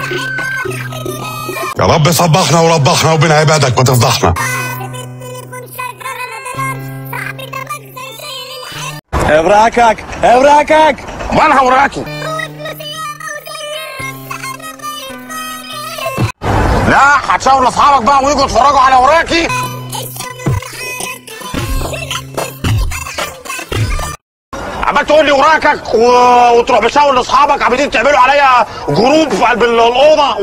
يا رب صبحنا وربحنا وبين عبادك ما تفضحنا ابراكك ابراكك مالها وراكي لا هتشاور لاصحابك بقى ويجوا يتفرجوا على وراكي عمال تقول لي وراكك و... وتروح مشاور لاصحابك عمالين تعملوا عليا جروب في قلب الاوضه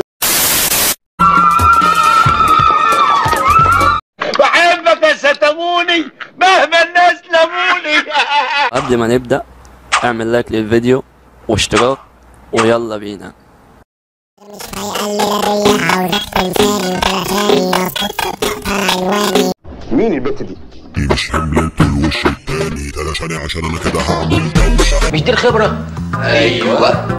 بحبك يا ستموني مهما الناس لموني قبل ما نبدأ اعمل لايك للفيديو واشتراك ويلا بينا مين البت دي؟ دي مش حملة الوش التاني تلاشاني عشان انا كده هعمل دوشة مش دي الخبرة ايوه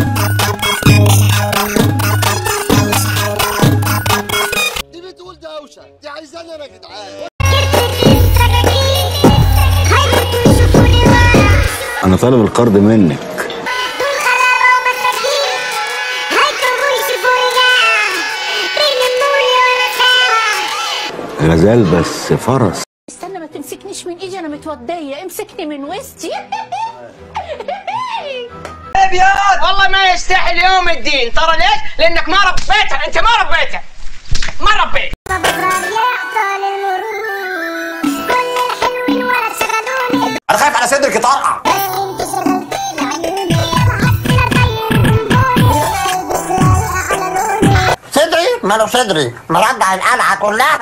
انا طالب القرض منك غزال بس فرس استنى ما تمسكنيش من ايدي انا متوضيه امسكني من وسطي والله ما يستاهل يوم الدين ترى ليش؟ لانك ما ربيتها انت ما ربيتها ما ربيت انا خايف على صدرك يطرقع صدري ماله صدري مرجع القلعه كلها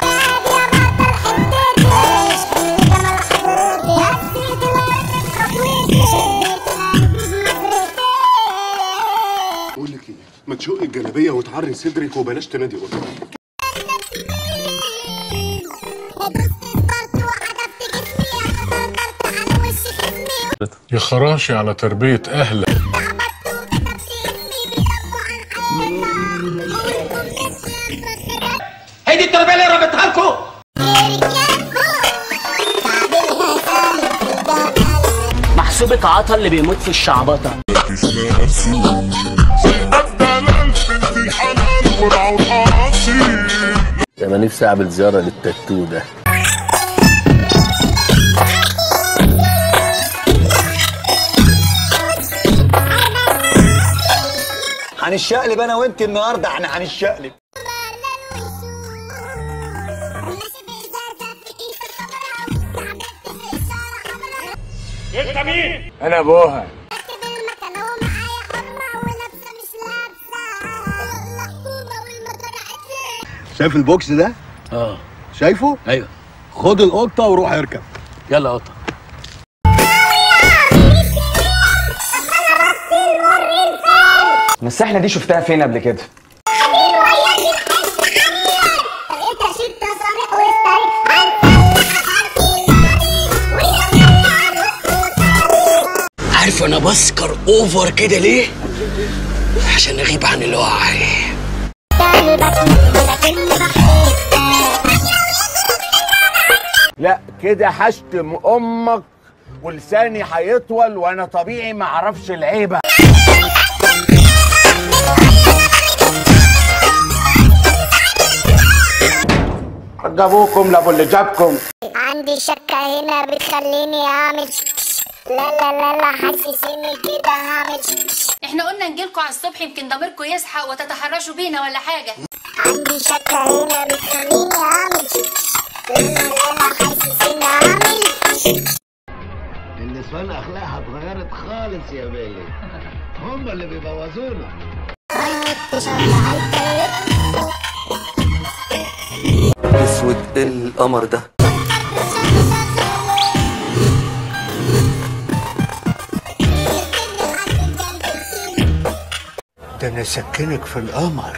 بقول لك ايه ما تشقي الجلابية وتعري صدرك وبلاش تنادي قدامك يا خراشي على تربية أهلك هي دي التربيه اللي ربيتها لكم محسوبك عطا اللي بيموت في الشعبطه اسمها سوق الدلال بنت الحلال والعود اصيل انا نفسي اعمل زيارة للتاتو ده هنشقلب انا وانت النهارده احنا هنشقلب انا ابوها شايف البوكس ده؟ اه شايفه؟ ايوه خد القطة وروح اركب يلا قطة السحلة دي شفتها فين قبل كده؟ عارف انا بسكر اوفر كده ليه؟ عشان اغيب عن الوعي لا كده هشتم امك ولساني هيطول وانا طبيعي ما اعرفش العيبه جابوكم لابو اللي جابكم عندي شكة هنا بتخليني اعمل لا لا لا لا حسسني كده هعمل احنا قلنا نجيلكوا على الصبح يمكن ضميركم يصحى وتتحرشوا بينا ولا حاجه عندي شكة هنا بتخليني اعمل لا لا لا حسسني اعمل النسوان اخلاقها اتغيرت خالص يا بيه هم اللي بيبوظونا اسود إيه القمر ده ده انا سكنك في القمر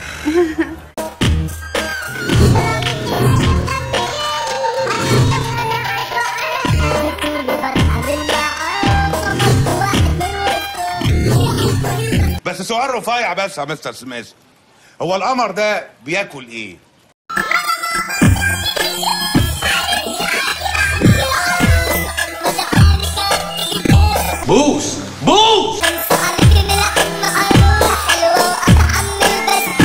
بس سؤال رفيع بس يا مستر سميث هو القمر ده بياكل ايه؟ بوس بوس حلوة وأطعم من البس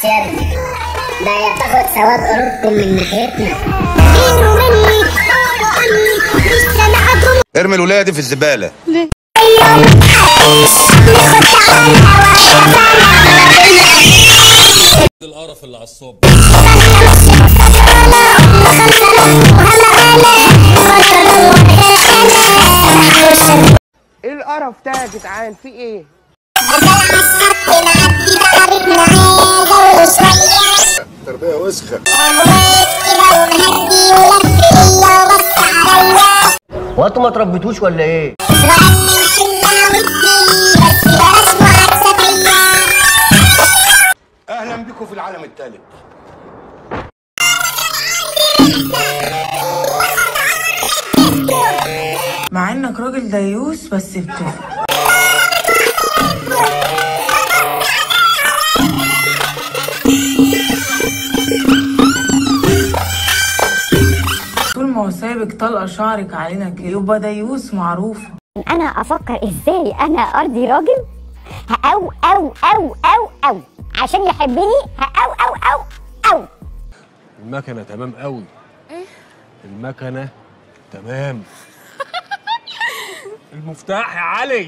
يا ابني ده هي بتاخد ثواب قلوبكم من ناحيتنا غيروا مني غيروا عني مش سامعكم ارمي الولايه دي في الزباله القرف اللي على الصبح ايه القرف ده يا جدعان في ايه تربيه وسخه وانتوا ما تربيتوش ولا ايه اهلا بكم في العالم الثالث مع انك راجل ديوس بس بتفهم طول ما هو سايبك طلقه شعرك علينا كده يبقى ديوس معروفه انا افكر ازاي انا ارضي راجل او او او او او عشان يحبني او او او او المكنه تمام قوي المكنه تمام المفتاح يا علي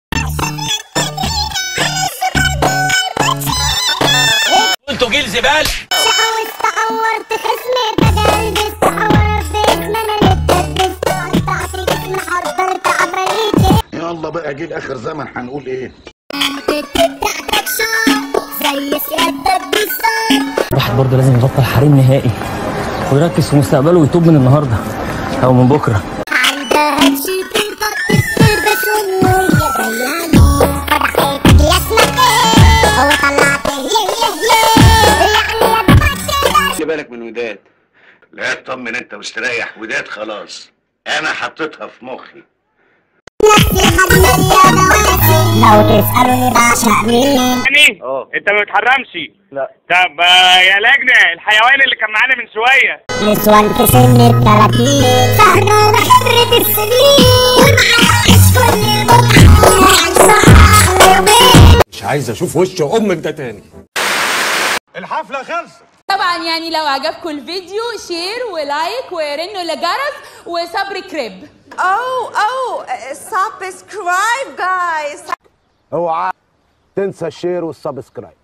انتوا جيل زبال عاوز تعورت خصمي بقلبي استعورت باسم انا اللي اتدبست قطعت جسمي حضرت عمليتي يلا بقى جيل اخر زمن هنقول ايه بتاعتك شعر زي سيادتك بالظبط الواحد برضه لازم يبطل حريم نهائي ويركز في مستقبله ويتوب من النهارده او من بكره عندها تشيل بس وهي بياني فتحت لي اسمك ايه وطلعت ليه ليه ليه يعني يا بابا خلي بالك من وداد لا اطمن انت واستريح وداد خلاص انا حطيتها في مخي لو تسألوني بعشق مين اه انت ما بتحرمش لا طب آه، يا لجنه الحيوان اللي كان معانا من شويه نسوان في سن التلاتين فاحنا خبرة السنين ومعاش كل المتعة صح يومين مش عايز اشوف وش امك ده تاني الحفله خلصت طبعا يعني لو عجبكم الفيديو شير ولايك ورنوا لجرس وصبري كريب Oh, oh, subscribe guys اوعى تنسى الشير والسبسكرايب